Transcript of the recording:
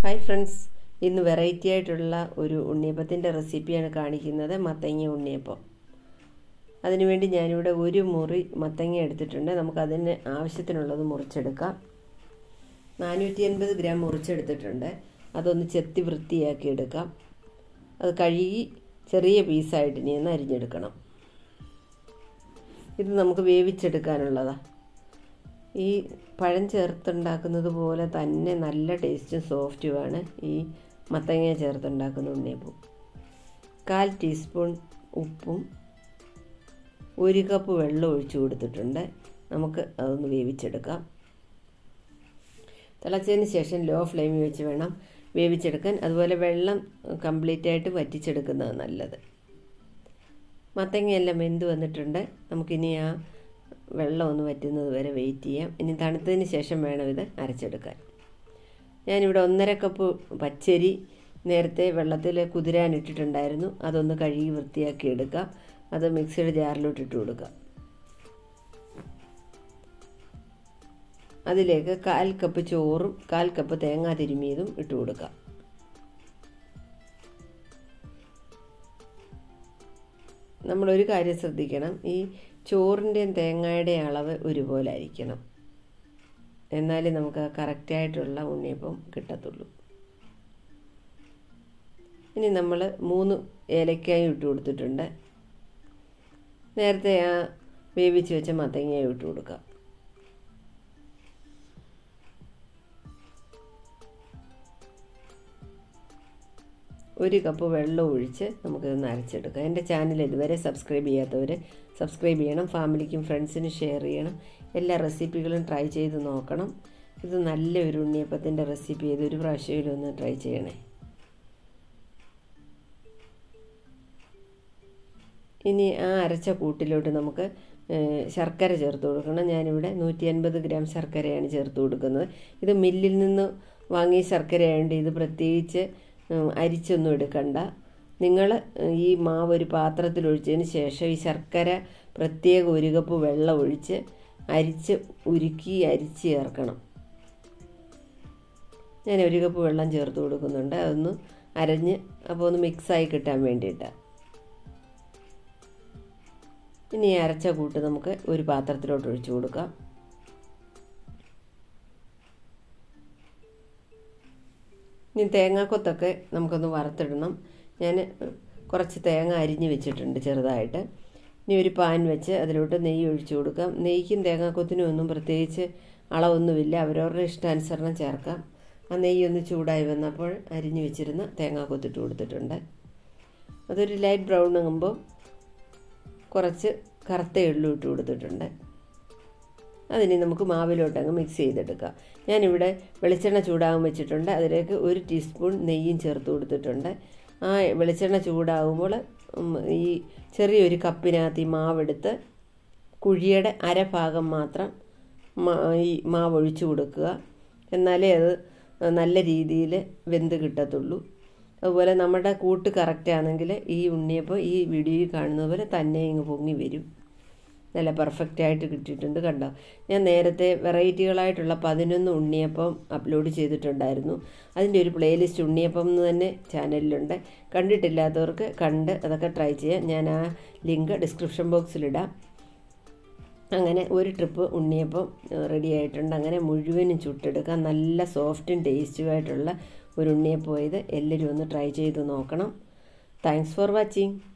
hi friends ഇന്ന് variety ആയിട്ടുള്ള ഒരു ഉണ്ണിയപ്പത്തിൻ്റെ റെസിപ്പിയാണ് കാണിക്കുന്നത് മത്തങ്ങ ഉണ്ണിയപ്പം അതിനുവേണ്ടി ഞാനിവിടെ ഒരു മുറി മത്തങ്ങ എടുത്തിട്ടുണ്ട് നമുക്കതിന് ആവശ്യത്തിനുള്ളത് മുറിച്ചെടുക്കാം നാനൂറ്റി അൻപത് ഗ്രാം മുറിച്ചെടുത്തിട്ടുണ്ട് അതൊന്ന് ചെത്തി വൃത്തിയാക്കി എടുക്കാം അത് കഴുകി ചെറിയ പീസായിട്ട് ഇനി ഒന്ന് അരിഞ്ഞെടുക്കണം ഇത് നമുക്ക് വേവിച്ചെടുക്കാനുള്ളതാണ് ഈ പഴം ചേർത്തുണ്ടാക്കുന്നത് പോലെ തന്നെ നല്ല ടേസ്റ്റും സോഫ്റ്റുമാണ് ഈ മത്തങ്ങ ചേർത്തുണ്ടാക്കുന്ന ഉണ്ണിയപ്പം കാൽ ടീസ്പൂൺ ഉപ്പും ഒരു കപ്പ് വെള്ളം ഒഴിച്ചു കൊടുത്തിട്ടുണ്ട് നമുക്ക് അതൊന്ന് വേവിച്ചെടുക്കാം തിളച്ചതിന് ശേഷം ലോ ഫ്ലെയിമിൽ വെച്ച് വേണം വേവിച്ചെടുക്കാൻ അതുപോലെ വെള്ളം കംപ്ലീറ്റ് ആയിട്ട് വറ്റിച്ചെടുക്കുന്നതാണ് നല്ലത് മത്തങ്ങയെല്ലാം വെന്ത് വന്നിട്ടുണ്ട് നമുക്കിനി ആ വെള്ളം ഒന്ന് വറ്റുന്നത് വരെ വെയിറ്റ് ചെയ്യാം ഇനി തണുത്തതിന് ശേഷം വേണം ഇത് അരച്ചെടുക്കാൻ ഞാനിവിടെ ഒന്നര കപ്പ് പച്ചരി നേരത്തെ വെള്ളത്തിൽ കുതിരാനിട്ടിട്ടുണ്ടായിരുന്നു അതൊന്ന് കഴുകി വൃത്തിയാക്കി എടുക്കാം അത് മിക്സിയുടെ ജാറിലോട്ട് ഇട്ട് കൊടുക്കാം അതിലേക്ക് കാൽ കപ്പ് ചോറും കാൽ കപ്പ് തേങ്ങാ തിരുമിയതും ഇട്ട് കൊടുക്കാം നമ്മളൊരു കാര്യം ശ്രദ്ധിക്കണം ഈ ചോറിൻ്റെയും തേങ്ങയുടെയും അളവ് ഒരുപോലെ ആയിരിക്കണം എന്നാലേ നമുക്ക് കറക്റ്റായിട്ടുള്ള ഉണ്ണിയപ്പം കിട്ടത്തുള്ളൂ ഇനി നമ്മൾ മൂന്ന് ഏലക്കായും ഇട്ട് കൊടുത്തിട്ടുണ്ട് നേരത്തെ ആ വേവിച്ച് വെച്ച മത്തങ്ങയും ഇട്ട് കൊടുക്കാം ഒരു കപ്പ് വെള്ളം ഒഴിച്ച് നമുക്കിതൊന്ന് അരച്ചെടുക്കാം എൻ്റെ ചാനൽ ഇതുവരെ സബ്സ്ക്രൈബ് ചെയ്യാത്തവർ സബ്സ്ക്രൈബ് ചെയ്യണം ഫാമിലിക്കും ഫ്രണ്ട്സിനും ഷെയർ ചെയ്യണം എല്ലാ റെസിപ്പികളും ട്രൈ ചെയ്ത് നോക്കണം ഇത് നല്ല ഒരു ഉണ്ണിയപ്പത്തിൻ്റെ റെസിപ്പി ചെയ്ത് ഒരു പ്രാവശ്യം ഒന്ന് ട്രൈ ചെയ്യണേ ഇനി ആ അരച്ച കൂട്ടിലോട്ട് നമുക്ക് ശർക്കര ചേർത്ത് കൊടുക്കണം ഞാനിവിടെ നൂറ്റി അൻപത് ഗ്രാം ശർക്കരയാണ് ചേർത്ത് കൊടുക്കുന്നത് ഇത് മില്ലിൽ നിന്ന് വാങ്ങിയ ശർക്കരയായതുകൊണ്ട് ഇത് പ്രത്യേകിച്ച് അരിച്ചൊന്നും എടുക്കണ്ട നിങ്ങൾ ഈ മാവ് ഒരു പാത്രത്തിൽ ഒഴിച്ചതിന് ശേഷം ഈ ശർക്കര പ്രത്യേക ഒരു കപ്പ് വെള്ളം ഒഴിച്ച് അരിച്ച് ഉരുക്കി അരിച്ച് ചേർക്കണം ഞാൻ ഒരു കപ്പ് വെള്ളം ചേർത്ത് കൊടുക്കുന്നുണ്ട് അതൊന്ന് അരഞ്ഞ് അപ്പോൾ ഒന്ന് മിക്സായി കിട്ടാൻ വേണ്ടിയിട്ടാണ് ഇനി അരച്ച കൂട്ട് നമുക്ക് ഒരു പാത്രത്തിലോട്ട് ഒഴിച്ചു കൊടുക്കാം ഇനി തേങ്ങാക്കൊത്തൊക്കെ നമുക്കൊന്ന് വറുത്തിടണം ഞാൻ കുറച്ച് തേങ്ങ അരിഞ്ഞ് വെച്ചിട്ടുണ്ട് ചെറുതായിട്ട് ഇനി ഒരു പാൻ വെച്ച് അതിലോട്ട് നെയ്യ് ഒഴിച്ചു കൊടുക്കാം നെയ്ക്കും തേങ്ങാക്കൊത്തിനും ഒന്നും പ്രത്യേകിച്ച് അളവൊന്നുമില്ല അവരവരുടെ ഇഷ്ടാനുസരണം ചേർക്കാം ആ നെയ്യ് ഒന്ന് ചൂടായി വന്നപ്പോൾ അരിഞ്ഞ് വെച്ചിരുന്ന തേങ്ങാക്കൊത്തിട്ട് കൊടുത്തിട്ടുണ്ട് അതൊരു ലൈറ്റ് ബ്രൗൺ ആകുമ്പോൾ കുറച്ച് കറുത്ത എള്ളു ഇട്ട് കൊടുത്തിട്ടുണ്ട് അതിനെ നമുക്ക് മാവിലോട്ട് അങ്ങ് മിക്സ് ചെയ്തെടുക്കാം ഞാനിവിടെ വെളിച്ചെണ്ണ ചൂടാകാൻ വെച്ചിട്ടുണ്ട് അതിലേക്ക് ഒരു ടീസ്പൂൺ നെയ്യും ചേർത്ത് കൊടുത്തിട്ടുണ്ട് ആ വെളിച്ചെണ്ണ ചൂടാകുമ്പോൾ ഈ ചെറിയൊരു കപ്പിനകത്ത് ഈ മാവെടുത്ത് കുഴിയുടെ അരഭാഗം മാത്രം ഈ മാവ് ഒഴിച്ചു കൊടുക്കുക എന്നാലേ അത് നല്ല രീതിയിൽ വെന്ത് കിട്ടത്തുള്ളൂ അതുപോലെ നമ്മുടെ കൂട്ട് കറക്റ്റ് ആണെങ്കിൽ ഈ ഉണ്ണിയപ്പം ഈ വീഡിയോയിൽ കാണുന്നത് പോലെ തന്നെ ഇങ്ങ് പൊങ്ങി വരും നല്ല പെർഫെക്റ്റ് ആയിട്ട് കിട്ടിയിട്ടുണ്ട് കണ്ടോ ഞാൻ നേരത്തെ വെറൈറ്റികളായിട്ടുള്ള പതിനൊന്ന് ഉണ്ണിയപ്പം അപ്ലോഡ് ചെയ്തിട്ടുണ്ടായിരുന്നു അതിൻ്റെ ഒരു പ്ലേലിസ്റ്റ് ഉണ്ണിയപ്പം എന്ന് തന്നെ ചാനലിലുണ്ട് കണ്ടിട്ടില്ലാത്തവർക്ക് കണ്ട് അതൊക്കെ ട്രൈ ചെയ്യാം ഞാൻ ആ ലിങ്ക് ഡിസ്ക്രിപ്ഷൻ ബോക്സിലിടാം അങ്ങനെ ഒരു ട്രിപ്പ് ഉണ്ണിയപ്പം റെഡി ആയിട്ടുണ്ട് അങ്ങനെ മുഴുവനും ചുട്ടെടുക്കാം നല്ല സോഫ്റ്റും ടേസ്റ്റുമായിട്ടുള്ള ഒരു ഉണ്ണിയപ്പം ഇത് എല്ലാവരും ഒന്ന് ട്രൈ ചെയ്ത് നോക്കണം താങ്ക്സ് ഫോർ വാച്ചിങ്